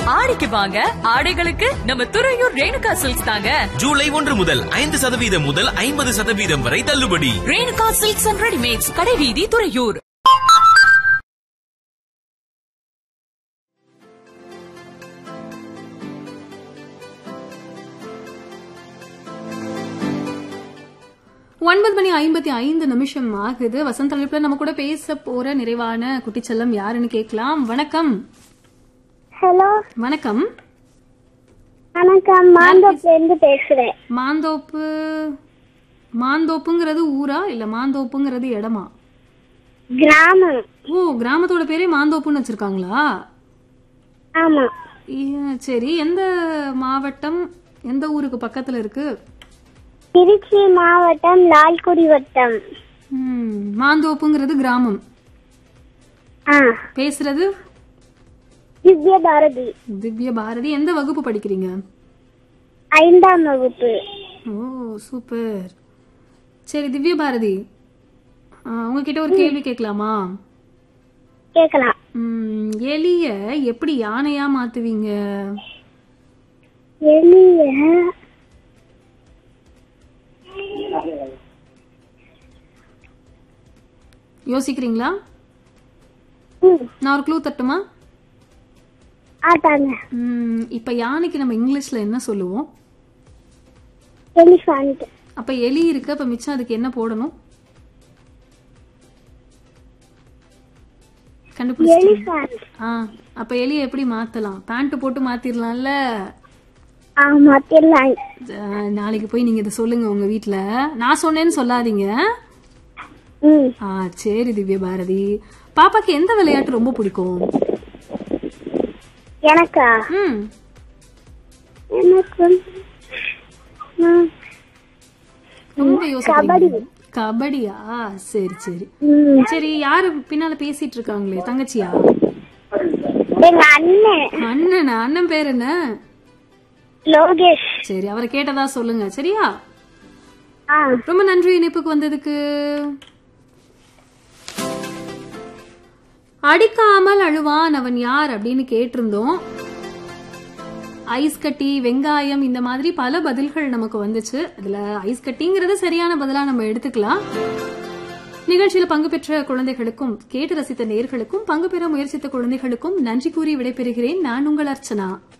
ஆடிக்கு வாங்க ஆடைகளுக்கு நம்ம துறையூர் ரேணுகா சில்க்ஸ் தாங்க ஜூலை ஒன்று முதல் ஐந்து சதவீதம் முதல் ஐம்பது சதவீதம் வரை தள்ளுபடி ரேணுகா சில்க்ஸ் அண்ட் ரெடிமேட்ஸ் கடைவீதி துறையூர் ஒன்பது மணி ஐம்பத்தி ஐந்து நிமிஷம் ஆகுது வசந்த தலைப்புல நம்ம கூட பேச போற நிறைவான குட்டிச்செல்லம் யாருன்னு கேட்கலாம் வணக்கம் ஹலோ வணக்கம் வணக்கம் மாந்தோப்ல இருந்து பேசுறேன் மாந்தோப்பு மாந்தோப்புங்கிறது ஊரா இல்ல மாந்தோப்புங்கிறது இடமா கிராமம் ஓ கிராமத்தோட பேரே மாந்தோப்புன்னு வச்சிருக்காங்களா ஆமா ஏ- சரி எந்த மாவட்டம் எந்த ஊருக்கு பக்கத்துல இருக்கு திருச்சி மாவட்டம் லால்குடி வட்டம் ம், மாந்தோப்புங்கிறது கிராமம் ஆ பேசுறது திவ்ய பாரதி திவ்ய பாரதி எந்த வகுப்பு படிக்கிறீங்க ஐந்தாம் வகுப்பு ஓ சூப்பர் சரி திவ்ய பாரதி ஆ, உங்ககிட்ட ஒரு கேள்வி கேட்கலாமா கேக்கலாம் ம், எலிய எப்படி யானையா மாத்துவீங்க எளிய யோசிக்கிறீங்களா ம், நான் ஒரு க்ளூ தட்டுமா ஆட்டாங்க ம், இப்ப யானைக்கு நம்ம இங்கிலீஷ்ல என்ன சொல்லுவோம் எலிஃபண்ட் அப்ப எலி இருக்கு அப்ப மிச்சம் அதுக்கு என்ன போடணும் கண்டுபிடிச்சிட்டீங்க எலிஃபண்ட் ஆ அப்ப எலியை எப்படி மாத்தலாம் பேண்ட் போட்டு மாத்திரலாம்ல ஆமா தெரியலாம் அஹ், நாளைக்கு போய் நீங்க இதை சொல்லுங்க உங்க வீட்ல நான் சொன்னேன்னு சொல்லாதீங்க ம் ஆ சரி திவ்ய பாரதி பாப்பாக்கு எந்த விளையாட்டு ரொம்ப பிடிக்கும் எனக்கா ம் எனக்கு ம், ரொம்ப கபடி. யோசிக்கிறீங்க கபடியா சரி சரி ம். சரி யாரு பின்னால பேசிட்டு இருக்காங்களே தங்கச்சியா எங்க அண்ணன் அண்ணனா அண்ணன் பேர் என்ன லோகேஷ் சரி அவரை கேட்டதா சொல்லுங்க சரியா ஆ ரொம்ப நன்றி இணைப்புக்கு வந்ததுக்கு அடிக்காமல் அழுவான் அவன் யார் அப்படின்னு கேட்டிருந்தோம் ஐஸ் கட்டி வெங்காயம் இந்த மாதிரி பல பதில்கள் நமக்கு வந்துச்சு அதுல ஐஸ் கட்டிங்கிறது சரியான பதிலா நம்ம எடுத்துக்கலாம் நிகழ்ச்சியில் பங்கு பெற்ற குழந்தைகளுக்கும் கேட்டு ரசித்த நேர்களுக்கும் பங்கு பெற முயற்சித்த குழந்தைகளுக்கும் நன்றி கூறி விடைபெறுகிறேன் நான் உங்கள் அர்ச்சனா